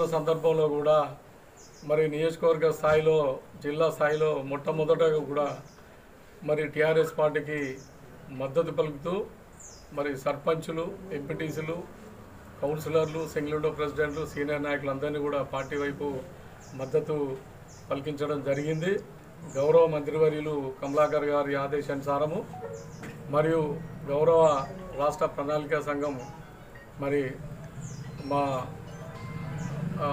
సందర్భంలో కూడా మరి నియోజకవర్గ స్థాయిలో జిల్లా స్థాయిలో మొట్టమొదటగా కూడా మరి టీఆర్ఎస్ పార్టీకి మద్దతు పలుకుతూ మరి సర్పంచులు ఎంపీటీసీలు కౌన్సిలర్లు సింగిల్ ప్రెసిడెంట్లు సీనియర్ నాయకులు అందరినీ కూడా పార్టీ వైపు మద్దతు పలికించడం జరిగింది గౌరవ మంత్రివర్యులు కమలాకర్ గారి ఆదేశానుసారము మరియు గౌరవ రాష్ట్ర ప్రణాళిక సంఘం మరి మా ఆ,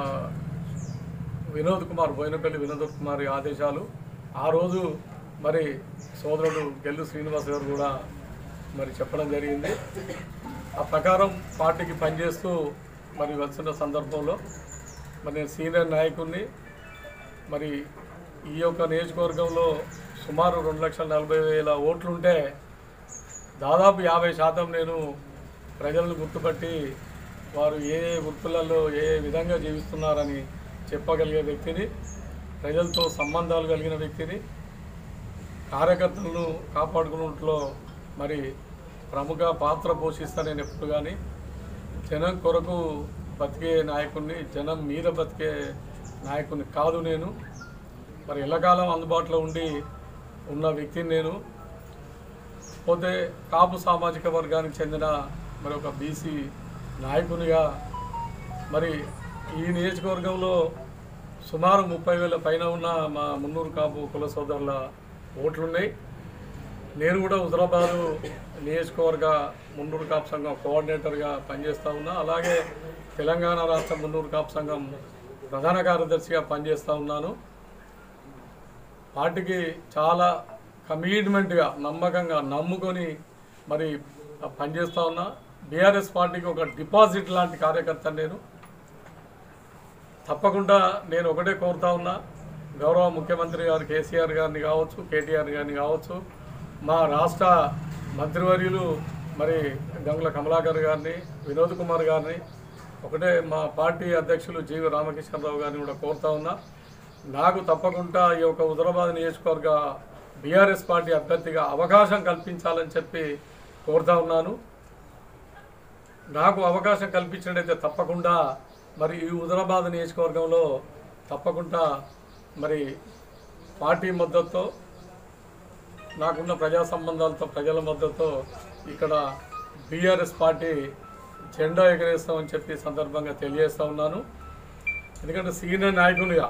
వినోద్ కుమార్ బోయినపల్లి వినోద్ కుమార్ ఆదేశాలు ఆ రోజు మరి సోదరుడు గెల్లు శ్రీనివాస్ గారు కూడా మరి చెప్పడం జరిగింది ఆ ప్రకారం పార్టీకి పనిచేస్తూ మరి వచ్చిన సందర్భంలో మరి నేను సీనియర్ నాయకుడిని మరి ఈ యొక్క నియోజకవర్గంలో సుమారు రెండు లక్షల నలభై వేల ఓట్లుంటే దాదాపు యాభై శాతం నేను ప్రజలను గుర్తుపట్టి వారు ఏ ఏ వృత్తులలో ఏ ఏ విధంగా జీవిస్తున్నారని చెప్పగలిగే వ్యక్తిని ప్రజలతో సంబంధాలు కలిగిన వ్యక్తిని కార్యకర్తలను కాపాడుకున్నట్లో మరి ప్రముఖ పాత్ర పోషిస్తా నేను ఎప్పుడు కానీ జనం కొరకు బతికే నాయకుడిని జనం మీద బతికే నాయకుడిని కాదు నేను మరి ఎల్లకాలం అందుబాటులో ఉండి ఉన్న వ్యక్తిని నేను పోతే కాపు సామాజిక వర్గానికి చెందిన మరి ఒక బీసీ నాయకునిగా మరి ఈ నియోజకవర్గంలో సుమారు ముప్పై వేల పైన ఉన్న మా మున్నూరు కాపు కుల సోదరుల ఓట్లున్నాయి నేను కూడా హుజరాబాదు నియోజకవర్గ మున్నూరు కాపు సంఘం కోఆర్డినేటర్గా పనిచేస్తూ ఉన్నా అలాగే తెలంగాణ రాష్ట్ర మున్నూరు కాపు సంఘం ప్రధాన కార్యదర్శిగా పనిచేస్తూ ఉన్నాను పార్టీకి చాలా కమిట్మెంట్గా నమ్మకంగా నమ్ముకొని మరి పనిచేస్తూ ఉన్నా బీఆర్ఎస్ పార్టీకి ఒక డిపాజిట్ లాంటి కార్యకర్త నేను తప్పకుండా నేను ఒకటే కోరుతా ఉన్నా గౌరవ ముఖ్యమంత్రి గారు కేసీఆర్ గారిని కావచ్చు కేటీఆర్ గారిని కావచ్చు మా రాష్ట్ర మంత్రివర్యులు మరి గంగుల కమలాకర్ గారిని వినోద్ కుమార్ గారిని ఒకటే మా పార్టీ అధ్యక్షులు జీవి రామకృష్ణరావు గారిని కూడా కోరుతా ఉన్నా నాకు తప్పకుండా ఈ యొక్క హుజరాబాద్ నియోజకవర్గ బీఆర్ఎస్ పార్టీ అభ్యర్థిగా అవకాశం కల్పించాలని చెప్పి కోరుతా ఉన్నాను నాకు అవకాశం కల్పించినట్టయితే తప్పకుండా మరి ఈ హుజరాబాద్ నియోజకవర్గంలో తప్పకుండా మరి పార్టీ మద్దతుతో నాకున్న ప్రజా సంబంధాలతో ప్రజల మద్దతుతో ఇక్కడ బీఆర్ఎస్ పార్టీ జెండా ఎగరేస్తామని చెప్పి సందర్భంగా తెలియజేస్తా ఉన్నాను ఎందుకంటే సీనియర్ నాయకునిగా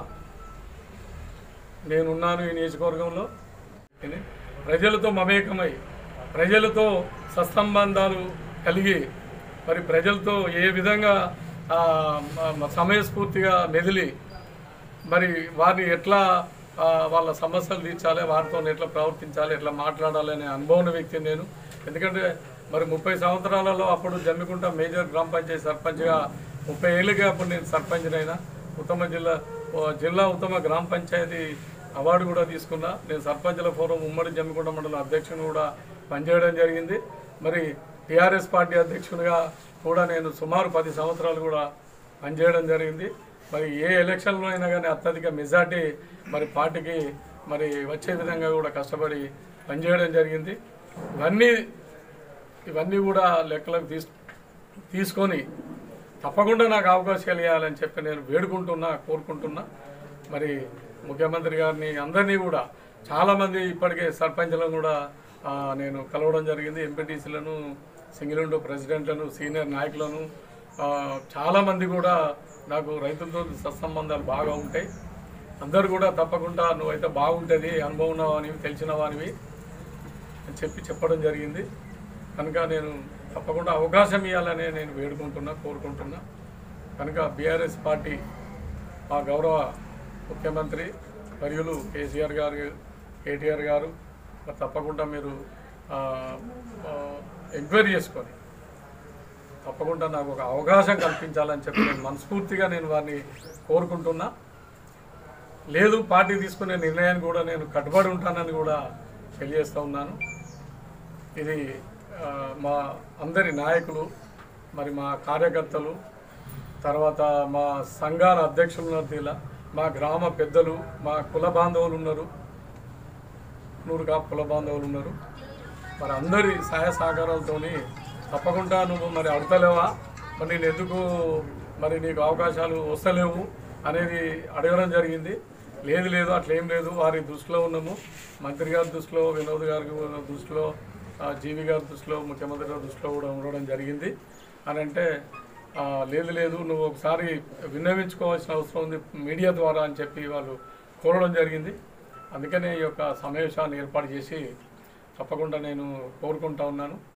నేనున్నాను ఈ నియోజకవర్గంలో అని ప్రజలతో మమేకమై ప్రజలతో సత్సంబంధాలు కలిగి మరి ప్రజలతో ఏ విధంగా ఆ, మ- సమయస్ఫూర్తిగా మెదిలి మరి వారిని ఎట్లా ఆ, వాళ్ళ సమస్యలు తీర్చాలి వారితో ఎట్లా ప్రవర్తించాలి ఎట్లా మాట్లాడాలి అనే అనుభవం ఉన్న వ్యక్తిని నేను ఎందుకంటే మరి ముప్పై సంవత్సరాలలో అప్పుడు జమ్మికుంట మేజర్ గ్రామ పంచాయతీ సర్పంచ్గా ముప్పై ఏళ్ళుగా అప్పుడు నేను సర్పంచ్నైనా ఉత్తమ జిల్లా ఓ జిల్లా ఉత్తమ గ్రామ పంచాయతీ అవార్డు కూడా తీసుకున్నా నేను సర్పంచ్ల ఫోరం ఉమ్మడి జమ్మికుంట మండలం అధ్యక్షుని కూడా పనిచేయడం జరిగింది మరి టీఆర్ఎస్ పార్టీ అధ్యక్షునిగా కూడా నేను సుమారు పది సంవత్సరాలు కూడా పనిచేయడం జరిగింది మరి ఏ ఎలక్షన్లో అయినా కానీ అత్యధిక మెజార్టీ మరి పార్టీకి మరి వచ్చే విధంగా కూడా కష్టపడి పనిచేయడం జరిగింది ఇవన్నీ ఇవన్నీ కూడా లెక్కలకు తీసు తీసుకొని తప్పకుండా నాకు అవకాశాలు ఇవ్వాలని చెప్పి నేను వేడుకుంటున్నా కోరుకుంటున్నా మరి ముఖ్యమంత్రి గారిని అందరినీ కూడా చాలామంది ఇప్పటికే సర్పంచ్లను కూడా ఆ, నేను కలవడం జరిగింది ఎంపీటీసీలను సింగిల్ విండో ప్రెసిడెంట్లను సీనియర్ నాయకులను ఆ, చాలామంది కూడా నాకు రైతులతో సత్సంబంధాలు బాగా ఉంటాయి అందరు కూడా తప్పకుండా నువ్వైతే బాగుంటుంది అనుభవం ఉన్నవానివి తెలిసిన వానివి అని చెప్పి చెప్పడం జరిగింది కనుక నేను తప్పకుండా అవకాశం ఇవ్వాలని నేను వేడుకుంటున్నా కోరుకుంటున్నా కనుక బీఆర్ఎస్ పార్టీ మా గౌరవ ముఖ్యమంత్రి వర్యులు కేసీఆర్ గారు కేటీఆర్ గారు మరి తప్పకుండా మీరు ఆ, ఆ, ఎంక్వైరీ చేసుకొని తప్పకుండా నాకు ఒక అవకాశం కల్పించాలని చెప్పి నేను మనస్ఫూర్తిగా నేను వారిని కోరుకుంటున్నా లేదు పార్టీ తీసుకునే నిర్ణయాన్ని కూడా నేను కట్టుబడి ఉంటానని కూడా తెలియజేస్తూ ఉన్నాను ఇది ఆ, మా అందరి నాయకులు మరి మా కార్యకర్తలు తర్వాత మా సంఘాల అధ్యక్షులు ఉన్నారు దీనిలో మా గ్రామ పెద్దలు మా కుల బాంధవులు ఉన్నారు నూరు కాపు కుల బాంధవులు ఉన్నారు మరి అందరి సహాయ సహకారాలతోని తప్పకుండా నువ్వు మరి అడతలేవా మరి నేను ఎందుకు మరి నీకు అవకాశాలు వస్తలేవు అనేది అడగడం జరిగింది లేదు లేదు అట్లా ఏం లేదు వారి దృష్టిలో ఉన్నాము మంత్రి గారి దృష్టిలో వినోద్ గారి దృష్టిలో ఆ, జీవి గారి దృష్టిలో ముఖ్యమంత్రి గారి దృష్టిలో కూడా ఉండడం జరిగింది అని అంటే ఆ, లేదు లేదు నువ్వు ఒకసారి విన్నవించుకోవాల్సిన అవసరం ఉంది మీడియా ద్వారా అని చెప్పి వాళ్ళు కోరడం జరిగింది అందుకనే ఈ యొక్క సమావేశాన్ని ఏర్పాటు చేసి తప్పకుండా నేను కోరుకుంటా ఉన్నాను